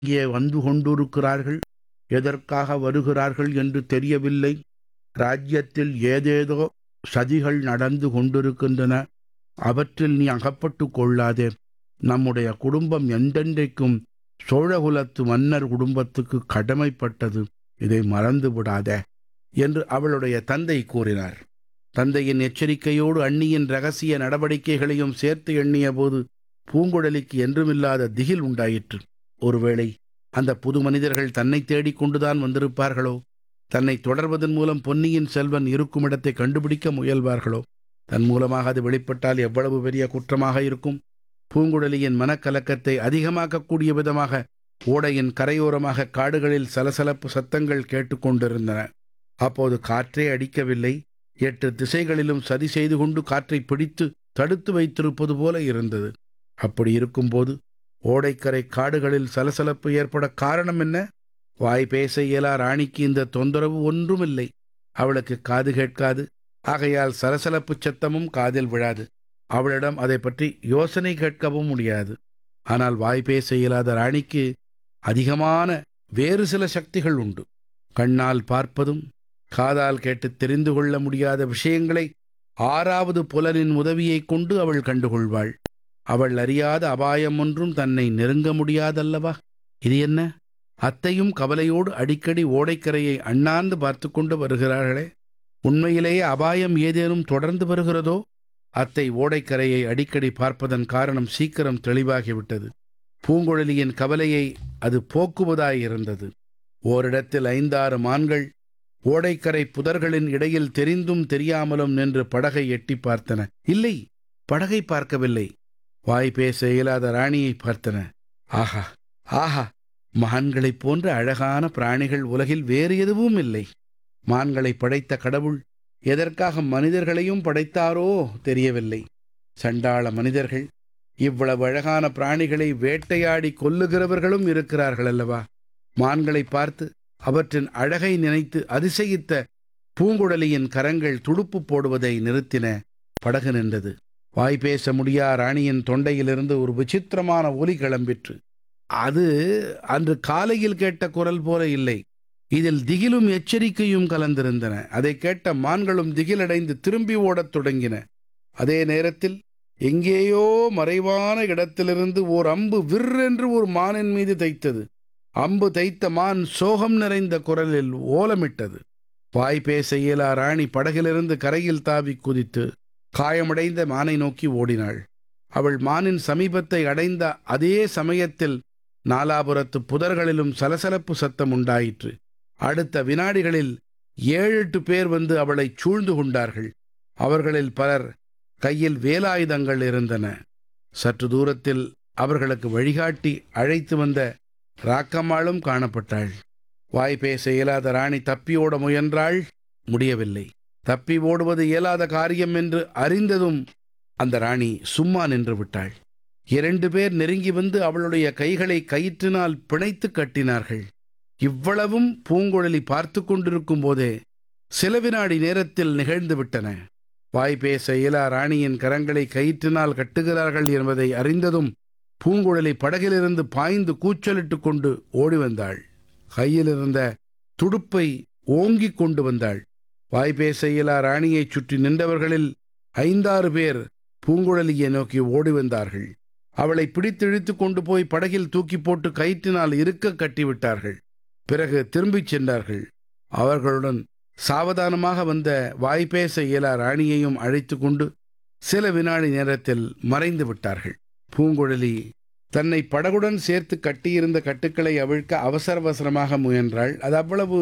இங்கே வந்து கொண்டிருக்கிறார்கள் எதற்காக வருகிறார்கள் என்று தெரியவில்லை ராஜ்யத்தில் ஏதேதோ சதிகள் நடந்து கொண்டிருக்கின்றன அவற்றில் நீ அகப்பட்டு கொள்ளாதே நம்முடைய குடும்பம் எந்தெந்தைக்கும் சோழகுலத்து மன்னர் குடும்பத்துக்கு கடமைப்பட்டது இதை மறந்து விடாதே என்று அவளுடைய தந்தை கூறினார் தந்தையின் எச்சரிக்கையோடு அண்ணியின் ரகசிய நடவடிக்கைகளையும் சேர்த்து எண்ணிய போது பூங்குழலிக்கு என்றுமில்லாத திகில் உண்டாயிற்று ஒருவேளை அந்த புது மனிதர்கள் தன்னை தேடிக் கொண்டுதான் வந்திருப்பார்களோ தன்னை தொடர்வதன் மூலம் பொன்னியின் செல்வன் இருக்கும் இடத்தை கண்டுபிடிக்க முயல்வார்களோ தன் மூலமாக அது வெளிப்பட்டால் எவ்வளவு பெரிய குற்றமாக இருக்கும் பூங்குழலியின் மனக்கலக்கத்தை அதிகமாக்கக்கூடிய விதமாக ஓடையின் கரையோரமாக காடுகளில் சலசலப்பு சத்தங்கள் கேட்டுக்கொண்டிருந்தன அப்போது காற்றே அடிக்கவில்லை எட்டு திசைகளிலும் சதி செய்து கொண்டு காற்றை பிடித்து தடுத்து வைத்திருப்பது போல இருந்தது அப்படி இருக்கும்போது ஓடைக்கரை காடுகளில் சலசலப்பு ஏற்பட காரணம் என்ன வாய் பேச இயலா ராணிக்கு இந்த தொந்தரவு ஒன்றுமில்லை அவளுக்கு காது கேட்காது ஆகையால் சலசலப்பு சத்தமும் காதில் விழாது அவளிடம் அதை பற்றி யோசனை கேட்கவும் முடியாது ஆனால் வாய் பேச இயலாத ராணிக்கு அதிகமான வேறு சில சக்திகள் உண்டு கண்ணால் பார்ப்பதும் காதால் கேட்டு தெரிந்து கொள்ள முடியாத விஷயங்களை ஆறாவது புலனின் உதவியைக் கொண்டு அவள் கண்டுகொள்வாள் அவள் அறியாத அபாயம் ஒன்றும் தன்னை நெருங்க முடியாதல்லவா இது என்ன அத்தையும் கவலையோடு அடிக்கடி ஓடைக்கரையை அண்ணாந்து பார்த்து கொண்டு வருகிறார்களே உண்மையிலேயே அபாயம் ஏதேனும் தொடர்ந்து வருகிறதோ அத்தை ஓடைக்கரையை அடிக்கடி பார்ப்பதன் காரணம் சீக்கிரம் தெளிவாகிவிட்டது பூங்குழலியின் கவலையை அது போக்குவதாயிருந்தது ஓரிடத்தில் ஐந்தாறு மான்கள் ஓடைக்கரை புதர்களின் இடையில் தெரிந்தும் தெரியாமலும் நின்று படகை எட்டி பார்த்தன இல்லை படகை பார்க்கவில்லை வாய் பேச இயலாத ராணியை பார்த்தன ஆஹா ஆஹா மான்களைப் போன்ற அழகான பிராணிகள் உலகில் வேறு எதுவும் இல்லை மான்களை படைத்த கடவுள் எதற்காக மனிதர்களையும் படைத்தாரோ தெரியவில்லை சண்டாள மனிதர்கள் இவ்வளவு அழகான பிராணிகளை வேட்டையாடி கொல்லுகிறவர்களும் இருக்கிறார்கள் அல்லவா மான்களை பார்த்து அவற்றின் அழகை நினைத்து அதிசயித்த பூங்குழலியின் கரங்கள் துடுப்பு போடுவதை நிறுத்தின படகு நின்றது வாய் பேச முடியா ராணியின் தொண்டையிலிருந்து ஒரு விசித்திரமான ஒலி கிளம்பிற்று அது அன்று காலையில் கேட்ட குரல் போல இல்லை இதில் திகிலும் எச்சரிக்கையும் கலந்திருந்தன அதை கேட்ட மான்களும் திகிலடைந்து திரும்பி ஓடத் தொடங்கின அதே நேரத்தில் எங்கேயோ மறைவான இடத்திலிருந்து ஓர் அம்பு விற்றென்று ஒரு மானின் மீது தைத்தது அம்பு தைத்த மான் சோகம் நிறைந்த குரலில் ஓலமிட்டது வாய் பேச இயலா ராணி படகிலிருந்து கரையில் தாவி குதித்து காயமடைந்த மானை நோக்கி ஓடினாள் அவள் மானின் சமீபத்தை அடைந்த அதே சமயத்தில் நாலாபுரத்து புதர்களிலும் சலசலப்பு சத்தம் உண்டாயிற்று அடுத்த வினாடிகளில் ஏழு எட்டு பேர் வந்து அவளை சூழ்ந்து கொண்டார்கள் அவர்களில் பலர் கையில் வேலாயுதங்கள் இருந்தன சற்று தூரத்தில் அவர்களுக்கு வழிகாட்டி அழைத்து வந்த ராக்கம்மாளும் காணப்பட்டாள் வாய் பேச இயலாத ராணி தப்பியோட முயன்றாள் முடியவில்லை தப்பி ஓடுவது இயலாத காரியம் என்று அறிந்ததும் அந்த ராணி சும்மா நின்று விட்டாள் இரண்டு பேர் நெருங்கி வந்து அவளுடைய கைகளை கயிற்றினால் பிணைத்து கட்டினார்கள் இவ்வளவும் பூங்குழலி பார்த்து கொண்டிருக்கும் போதே சில வினாடி நேரத்தில் நிகழ்ந்து விட்டன வாய் பேச இயலா ராணியின் கரங்களை கயிற்றினால் கட்டுகிறார்கள் என்பதை அறிந்ததும் பூங்குழலி படகிலிருந்து பாய்ந்து கூச்சலிட்டு கொண்டு ஓடி வந்தாள் கையில் இருந்த துடுப்பை ஓங்கிக் கொண்டு வந்தாள் வாய் பேச இயலா ராணியைச் சுற்றி நின்றவர்களில் ஐந்தாறு பேர் பூங்குழலியை நோக்கி ஓடி வந்தார்கள் அவளை பிடித்து இழுத்து கொண்டு போய் படகில் தூக்கி போட்டு கயிற்றினால் இருக்க கட்டிவிட்டார்கள் பிறகு திரும்பிச் சென்றார்கள் அவர்களுடன் சாவதானமாக வந்த வாய்ப்பேச இயலா ராணியையும் அழைத்து கொண்டு சில வினாடி நேரத்தில் மறைந்து விட்டார்கள் பூங்குழலி தன்னை படகுடன் சேர்த்து கட்டியிருந்த கட்டுக்களை அவிழ்க்க அவசர அவசரமாக முயன்றாள் அது அவ்வளவு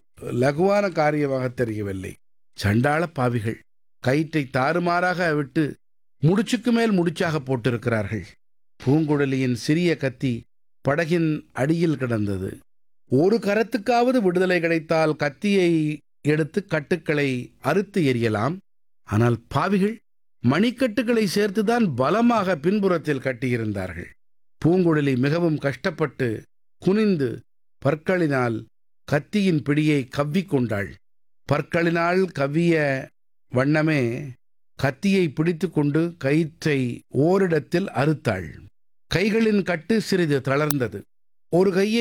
லகுவான காரியமாக தெரியவில்லை சண்டாள பாவிகள் கயிற்றை தாறுமாறாக விட்டு முடிச்சுக்கு மேல் முடிச்சாக போட்டிருக்கிறார்கள் பூங்குழலியின் சிறிய கத்தி படகின் அடியில் கிடந்தது ஒரு கரத்துக்காவது விடுதலை கிடைத்தால் கத்தியை எடுத்து கட்டுக்களை அறுத்து எறியலாம் ஆனால் பாவிகள் மணிக்கட்டுகளை சேர்த்துதான் பலமாக பின்புறத்தில் கட்டியிருந்தார்கள் பூங்குழலி மிகவும் கஷ்டப்பட்டு குனிந்து பற்களினால் கத்தியின் பிடியை கவ்விக்கொண்டாள் பற்களினால் கவ்விய வண்ணமே கத்தியை பிடித்து கொண்டு கயிற்றை ஓரிடத்தில் அறுத்தாள் கைகளின் கட்டு சிறிது தளர்ந்தது ஒரு கையை